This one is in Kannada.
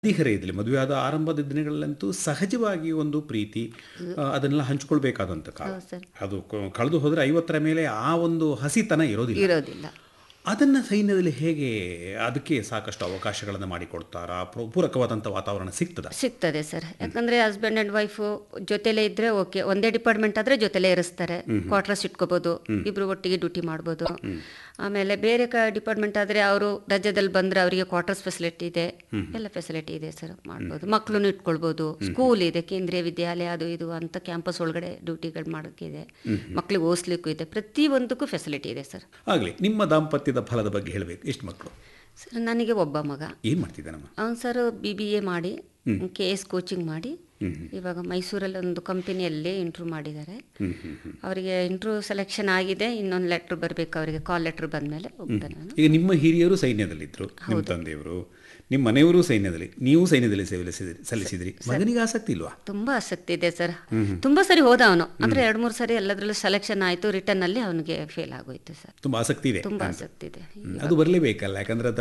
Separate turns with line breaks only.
ಹದಿಹರೆಯದಲ್ಲಿ ಮದುವೆಯಾದ ಆರಂಭದ ದಿನಗಳಲ್ಲಂತೂ ಸಹಜವಾಗಿ ಒಂದು ಪ್ರೀತಿ ಆ, ಅದನ್ನೆಲ್ಲ ಹಂಚ್ಕೊಳ್ಬೇಕಾದಂಥ ಕಾಲ
ಹೌದು ಸರ್
ಅದು ಕ- ಕಳೆದು ಹೋದರೆ ಐವತ್ತರ ಮೇಲೆ ಆ ಒಂದು ಹಸಿತನ ಇರೋದಿಲ್ಲ
ಇರೋದಿಲ್ಲ
ಅದನ್ನು ಸೈನ್ಯದಲ್ಲಿ ಹೇಗೆ ಅದಕ್ಕೆ ಸಾಕಷ್ಟು ಅವಕಾಶಗಳನ್ನು ಮಾಡಿಕೊಡ್ತಾರಾ ಪ್ರ- ಪೂರಕವಾದಂಥ ವಾತಾವರಣ ಸಿಗ್ತದ
ಸಿಗ್ತದೆ ಸರ್ ಯಾಕಂದ್ರೆ ಹಸ್ಬೆಂಡ್ ಅಂಡ್ ವೈಫು ಜೊತೆಲೇ ಇದ್ರೆ ಓಕೆ ಒಂದೇ ಡಿಪಾರ್ಟ್ಮೆಂಟ್ ಆದ್ರೆ ಜೊತೆಲೇ ಇರಿಸ್ತಾರೆ ಕ್ವಾರ್ಟರ್ಸ್ ಇಟ್ಕೋಬಹುದು ಇಬ್ರು ಒಟ್ಟಿಗೆ ಡ್ಯೂಟಿ ಮಾಡ್ಬೋದು ಆಮೇಲೆ ಬೇರೆ ಕ ಡಿಪಾರ್ಟ್ಮೆಂಟ್ ಆದ್ರೆ ಅವರು ರಾಜ್ಯದಲ್ಲಿ ಬಂದ್ರೆ ಅವರಿಗೆ ಕ್ವಾರ್ಟರ್ಸ್ ಫೆಸಿಲಿಟಿ ಇದೆ ಎಲ್ಲ ಫೆಸಿಲಿಟಿ ಇದೆ ಸರ್ ಮಾಡ್ಬೋದು ಮಕ್ಕಳನ್ನು ಇಟ್ಕೊಳ್ಬೋದು ಸ್ಕೂಲ್ ಇದೆ ಕೇಂದ್ರೀಯ ವಿದ್ಯಾಲಯ ಅದು ಇದು ಅಂತ ಕ್ಯಾಂಪಸ್ ಒಳಗಡೆ ಡ್ಯೂಟಿಗಳು ಮಾಡೋಕ್ಕಿದೆ ಮಕ್ಳಿಗೆ ಓದಿಸ್ಲಿಕ್ಕೂ ಇದೆ ಪ್ರತಿ ಒಂದಕ್ಕೂ ಫೆಸಿಲಿಟಿ ಇದೆ ಸರ್
ಆಗಲಿ ನಿಮ್ಮ ದಾಂಪತ್ಯದ ಫಲದ ಬಗ್ಗೆ ಹೇಳಬೇಕು ಎಷ್ಟು ಮಕ್ಕಳು
ಸರ್ ನನಗೆ ಒಬ್ಬ ಮಗ
ಏನು ಮಾಡ್ತಿದ್ದಾನಮ್ಮ
ಅವನು ಸರ್ ಬಿ ಬಿ ಎ ಮಾಡಿ ಕೆ ಎಸ್ ಕೋಚಿಂಗ್ ಮಾಡಿ ಇವಾಗ ಮೈಸೂರಲ್ಲಿ ಒಂದು ಕಂಪನಿಯಲ್ಲಿ ಇಂಟ್ರ್ಯೂ ಮಾಡಿದ್ದಾರೆ
ಹ್ಮ್ ಹ್ಮ್ ಹ್ಮ್.
ಅವರಿಗೆ ಇಂಟ್ರ್ಯೂ ಸೆಲೆಕ್ಷನ್ ಆಗಿದೆ ಇನ್ನೊಂದು ಲೆಟ್ರ್ ಬರಬೇಕು ಅವರಿಗೆ ಕಾಲ್ ಲೆಟ್ರ್ ಬಂದಮೇಲೆ ಹೋಗ್ತಾನೆ ನಾನು
ಈಗ ನಿಮ್ಮ ಹಿರಿಯರು ಸೈನ್ಯದಲ್ಲಿದ್ದರು ನಿಮ್ಮ ತಂದೆಯವರು ನಿಮ್ಮ ಮನೆಯವರು ಸೈನ್ಯದಲ್ಲಿ ನೀವು ಸೈನ್ಯದಲ್ಲಿ ಸೇವೆ ಸಲ್ಲಿಸಿದ್ರಿ- ಸಲ್ಲಿಸಿದ್ರಿ ಮಗನಿಗೆ ಆಸಕ್ತಿ ಇಲ್ವಾ
ತುಂಬಾ ಆಸಕ್ತಿ ಇದೆ ಸರ್ ತುಂಬಾ ಸರಿ ಹೋದ ಅವನು ಅಂದ್ರೆ ಎರಡು ಮೂರು ಸರಿ ಎಲ್ಲದರಲ್ಲೂ ಸೆಲೆಕ್ಷನ್ ಆಯಿತು ರಿಟರ್ನ್ ಅಲ್ಲಿ ಅವನಿಗೆ ಫೇಲ್ ಆಗೋಯ್ತು ಸರ್
ತುಂಬ ಆಸಕ್ತಿ ಇದೆ
ತುಂಬಾ
ಅಂತ.
ಆಸಕ್ತಿ ಇದೆ
ಹ್ಮ್. ಅದು ಬರಲೇಬೇಕಲ್ಲ ಯಾಕಂದ್ರೆ ಅದು